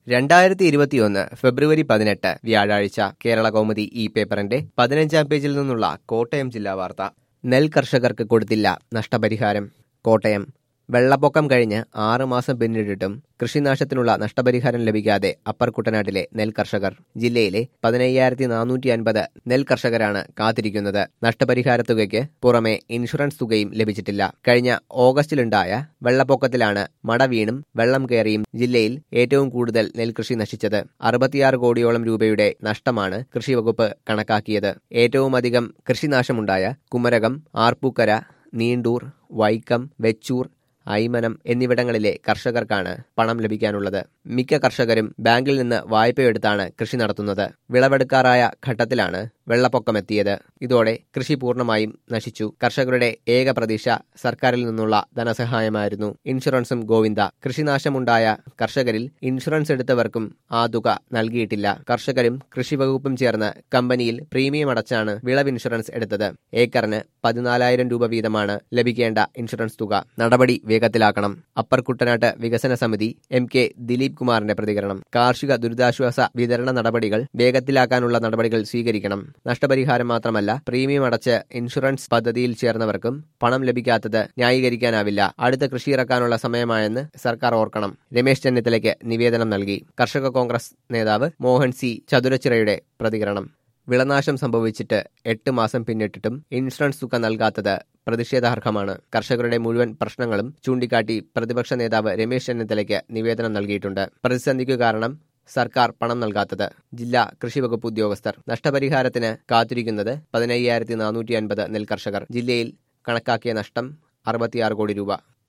രണ്ടായിരത്തി ഇരുപത്തിയൊന്ന് ഫെബ്രുവരി പതിനെട്ട് വ്യാഴാഴ്ച കേരള കൗമുദി ഈ പേപ്പറിന്റെ പതിനഞ്ചാം പേജിൽ നിന്നുള്ള കോട്ടയം ജില്ലാ വാർത്ത നെൽ കർഷകർക്ക് കൊടുത്തില്ല നഷ്ടപരിഹാരം കോട്ടയം വെള്ളപ്പൊക്കം കഴിഞ്ഞ് ആറ് മാസം പിന്നിട്ടിട്ടും കൃഷിനാശത്തിനുള്ള നഷ്ടപരിഹാരം ലഭിക്കാതെ അപ്പർ കുട്ടനാട്ടിലെ നെൽ കർഷകർ ജില്ലയിലെ പതിനയ്യായിരത്തി നാനൂറ്റി അൻപത് നെൽ കർഷകരാണ് കാത്തിരിക്കുന്നത് നഷ്ടപരിഹാര തുകയ്ക്ക് പുറമെ ഇൻഷുറൻസ് തുകയും ലഭിച്ചിട്ടില്ല കഴിഞ്ഞ ഓഗസ്റ്റിലുണ്ടായ വെള്ളപ്പൊക്കത്തിലാണ് മട വീണും വെള്ളം കയറിയും ജില്ലയിൽ ഏറ്റവും കൂടുതൽ നെൽകൃഷി നശിച്ചത് അറുപത്തിയാറ് കോടിയോളം രൂപയുടെ നഷ്ടമാണ് കൃഷിവകുപ്പ് കണക്കാക്കിയത് ഏറ്റവും അധികം കൃഷിനാശമുണ്ടായ കുമരകം ആർപ്പൂക്കര നീണ്ടൂർ വൈക്കം വെച്ചൂർ ഐമനം എന്നിവിടങ്ങളിലെ കർഷകർക്കാണ് പണം ലഭിക്കാനുള്ളത് മിക്ക കർഷകരും ബാങ്കിൽ നിന്ന് വായ്പയെടുത്താണ് കൃഷി നടത്തുന്നത് വിളവെടുക്കാറായ ഘട്ടത്തിലാണ് വെള്ളപ്പൊക്കമെത്തിയത് ഇതോടെ കൃഷി പൂർണ്ണമായും നശിച്ചു കർഷകരുടെ ഏക പ്രതീക്ഷ സർക്കാരിൽ നിന്നുള്ള ധനസഹായമായിരുന്നു ഇൻഷുറൻസും ഗോവിന്ദ കൃഷിനാശമുണ്ടായ കർഷകരിൽ ഇൻഷുറൻസ് എടുത്തവർക്കും ആ തുക നൽകിയിട്ടില്ല കർഷകരും കൃഷി വകുപ്പും ചേർന്ന് കമ്പനിയിൽ പ്രീമിയം അടച്ചാണ് വിളവ് ഇൻഷുറൻസ് എടുത്തത് ഏക്കറിന് പതിനാലായിരം രൂപ വീതമാണ് ലഭിക്കേണ്ട ഇൻഷുറൻസ് തുക നടപടി വേഗത്തിലാക്കണം അപ്പർ കുട്ടനാട്ട് വികസന സമിതി എം കെ ദിലീപ് കുമാറിന്റെ പ്രതികരണം കാർഷിക ദുരിതാശ്വാസ വിതരണ നടപടികൾ വേഗത്തിലാക്കാനുള്ള നടപടികൾ സ്വീകരിക്കണം നഷ്ടപരിഹാരം മാത്രമല്ല പ്രീമിയം അടച്ച് ഇൻഷുറൻസ് പദ്ധതിയിൽ ചേർന്നവർക്കും പണം ലഭിക്കാത്തത് ന്യായീകരിക്കാനാവില്ല അടുത്ത കൃഷി ഇറക്കാനുള്ള സമയമായെന്ന് സർക്കാർ ഓർക്കണം രമേശ് ചെന്നിത്തലയ്ക്ക് നിവേദനം നൽകി കർഷക കോൺഗ്രസ് നേതാവ് മോഹൻ സി ചതുരച്ചിറയുടെ പ്രതികരണം വിളനാശം സംഭവിച്ചിട്ട് എട്ട് മാസം പിന്നിട്ടിട്ടും ഇൻഷുറൻസ് തുക നൽകാത്തത് പ്രതിഷേധാർഹമാണ് കർഷകരുടെ മുഴുവൻ പ്രശ്നങ്ങളും ചൂണ്ടിക്കാട്ടി പ്രതിപക്ഷ നേതാവ് രമേശ് ചെന്നിത്തലയ്ക്ക് നിവേദനം നൽകിയിട്ടുണ്ട് പ്രതിസന്ധിക്കു കാരണം സർക്കാർ പണം നൽകാത്തത് ജില്ലാ കൃഷിവകുപ്പ് ഉദ്യോഗസ്ഥർ നഷ്ടപരിഹാരത്തിന് കാത്തിരിക്കുന്നത് പതിനയ്യായിരത്തി നാനൂറ്റി അൻപത് നെൽകർഷകർ ജില്ലയിൽ കണക്കാക്കിയ നഷ്ടം അറുപത്തിയാറ് കോടി രൂപ